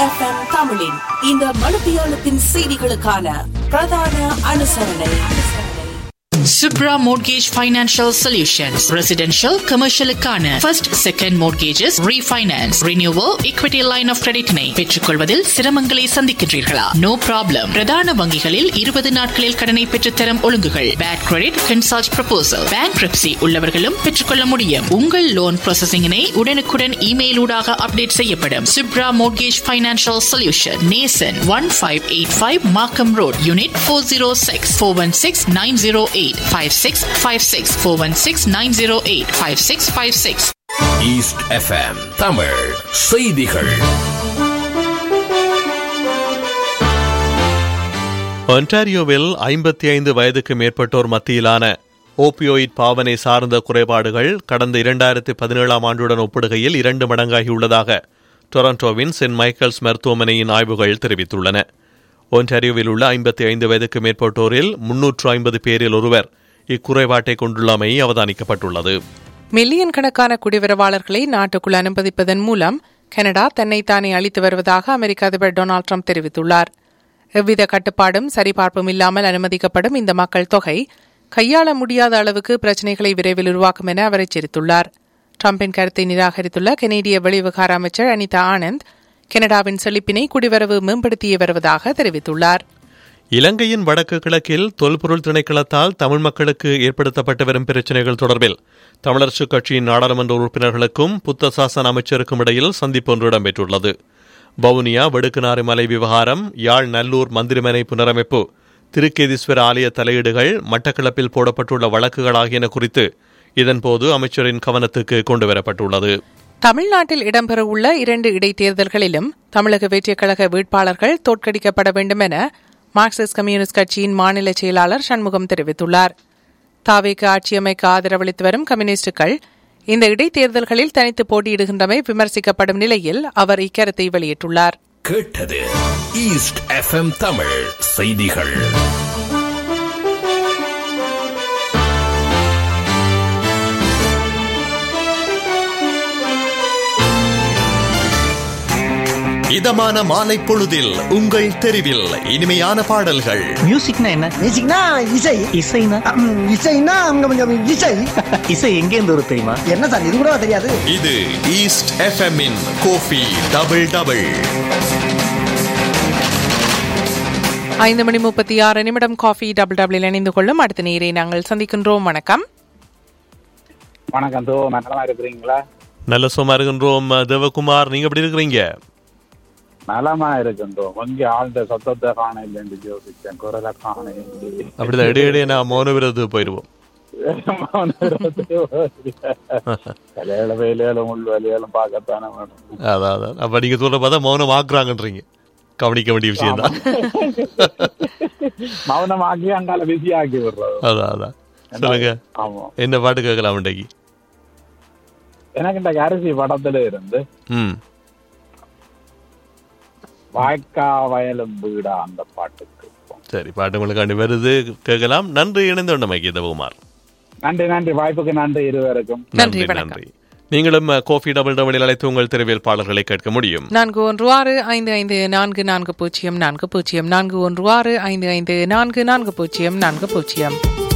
FM தமிழின் இந்த மணித்தியாலத்தின் செய்திகளுக்கான பிரதான அனுசரணை Subra Mortgage Financial Solutions. Residential, commercial-க்கான first, second mortgages, refinance, renewal, equity line of credit-னை பெற்றுக்கொள்வதில் சிரமங்களை சந்திக்கின்றீர்களா? No problem. பிரதான வங்கிகளில் 20 நாட்களில் கடனை பெற்றுத்தரும் ஒழுங்குகள். Bad credit, consult proposal. Bankruptcy உள்ளவர்களும் பெற்றுக்கொள்ள முடியும். உங்கள் லோன் ப்ராசஸிங்கினை உடனுக்குடன் இமெயில் ஊடாக அப்டேட் செய்யப்படும். Subra Mortgage Financial Solution. Nason 1585 Markham Road, Unit 406 416 908 5656 416 908 5656 East FM Tamil செய்திகள் ஒன்டாரியோவில் ஐம்பத்தி ஐந்து வயதுக்கு மேற்பட்டோர் மத்தியிலான ஓபியோயிட் பாவனை சார்ந்த குறைபாடுகள் கடந்த இரண்டாயிரத்தி பதினேழாம் ஆண்டுடன் ஒப்பிடுகையில் இரண்டு மடங்காகியுள்ளதாக டொரண்டோவின் சென்ட் மைக்கேல்ஸ் மருத்துவமனையின் ஆய்வுகள் தெரிவித்துள்ளன ஒன்டாரியோவில் உள்ள ஐம்பத்தி ஐந்து வயதுக்கு மேற்பட்டோரில் முன்னூற்று ஐம்பது பேரில் ஒருவர் இக்குறைபாட்டை கொண்டுள்ளமை அவதானிக்கப்பட்டுள்ளது மில்லியன் கணக்கான குடிவரவாளர்களை நாட்டுக்குள் அனுமதிப்பதன் மூலம் கனடா தன்னைத்தானே அளித்து வருவதாக அமெரிக்க அதிபர் டொனால்டு ட்ரம்ப் தெரிவித்துள்ளார் எவ்வித கட்டுப்பாடும் சரிபார்ப்பும் இல்லாமல் அனுமதிக்கப்படும் இந்த மக்கள் தொகை கையாள முடியாத அளவுக்கு பிரச்சினைகளை விரைவில் உருவாக்கும் என அவர் எச்சரித்துள்ளார் ட்ரம்பின் கருத்தை நிராகரித்துள்ள கனேடிய வெளிவிவகார அமைச்சர் அனிதா ஆனந்த் கனடாவின் செழிப்பினை குடிவரவு மேம்படுத்தி வருவதாக தெரிவித்துள்ளார் இலங்கையின் வடக்கு கிழக்கில் தொல்பொருள் திணைக்களத்தால் தமிழ் மக்களுக்கு ஏற்படுத்தப்பட்டு வரும் பிரச்சினைகள் தொடர்பில் தமிழரசுக் கட்சியின் நாடாளுமன்ற உறுப்பினர்களுக்கும் புத்த சாசன அமைச்சருக்கும் இடையில் சந்திப்பு ஒன்று இடம்பெற்றுள்ளது வவுனியா வடுக்குநாறு மலை விவகாரம் யாழ் நல்லூர் மந்திரிமனை புனரமைப்பு திருக்கேதீஸ்வர ஆலய தலையீடுகள் மட்டக்களப்பில் போடப்பட்டுள்ள வழக்குகள் ஆகியன குறித்து இதன்போது அமைச்சரின் கவனத்துக்கு கொண்டுவரப்பட்டுள்ளது தமிழ்நாட்டில் இடம்பெறவுள்ள இரண்டு இடைத்தேர்தல்களிலும் தமிழக வெற்றிக் கழக வேட்பாளர்கள் தோற்கடிக்கப்பட வேண்டும் என மார்க்சிஸ்ட் கம்யூனிஸ்ட் கட்சியின் மாநில செயலாளர் சண்முகம் தெரிவித்துள்ளார் தாவேக்கு ஆட்சியமைக்க ஆதரவளித்து வரும் கம்யூனிஸ்டுகள் இந்த இடைத்தேர்தல்களில் தனித்து போட்டியிடுகின்றமை விமர்சிக்கப்படும் நிலையில் அவர் இக்கருத்தை வெளியிட்டுள்ளார் கேட்டது ஈஸ்ட் எஃப்எம் தமிழ் செய்திகள் இதமான மாலை பொழுதில் உங்கள் தெருவில் இனிமையான பாடல்கள் மியூசிக்னா என்ன மியூசிக்னா இசை இசைனா ம், இசைன்னா அங்க கொஞ்சம் இசை இசை எங்க இருந்து வரும் தெரியுமா என்ன சார் இது கூட தெரியாது இது East FM in Gopi double double ஐந்து மணி முப்பத்தி ஆறு நிமிடம் காஃபி டபுள் டபுள் இணைந்து கொள்ளும் அடுத்த நேரை நாங்கள் சந்திக்கின்றோம் வணக்கம் வணக்கம் தோ நல்லா இருக்கிறீங்களா நல்ல சும்மா இருக்கின்றோம் தேவகுமார் நீங்க எப்படி இருக்கிறீங்க நலமா இருக்கின்றோம் கொஞ்சம் ஆழ்ந்த சத்தத்தை காண இல்லைன்னு யோசிச்சேன் குரலை காண இல்லை. அப்படிதான் இடையிடையே நான் மௌன விரது போயிடுவோம் கலையில வேலையிலும் உள் வேலையிலும் பார்க்கத்தானே வேணும் அதான் அதான் அப்ப நீங்க சொல்ற பார்த்தா மௌனம் ஆக்குறாங்கன்றீங்க கவனிக்க வேண்டிய விஷயம் தான் மௌனமாக்கி அங்கால பிஸி ஆக்கி விடுறது அதான் அதான் சொல்லுங்க ஆமா என்ன பாட்டு கேட்கலாம் இன்றைக்கு எனக்கு இந்த அரிசி படத்துல இருந்து ம் வாய்க்கா வயலும் வீடா அந்த பாட்டுக்கு சரி பாட்டு உங்களுக்காண்டி வருது கேட்கலாம் நன்றி இணைந்த உண்டமைக்கு தேவகுமார் நன்றி நன்றி வாய்ப்புக்கு நன்றி இருவருக்கும் நன்றி, வணக்கம். நீங்களும் கோஃபி டபுள் டபுளில் அழைத்து உங்கள் தெருவில் பாடல்களை கேட்க முடியும் நான்கு ஒன்று ஆறு ஐந்து ஐந்து நான்கு நான்கு பூஜ்ஜியம் நான்கு பூஜ்ஜியம் நான்கு ஒன்று ஆறு ஐந்து ஐந்து நான்கு நான்கு பூஜ்ஜியம் நான்கு பூஜ்ஜியம்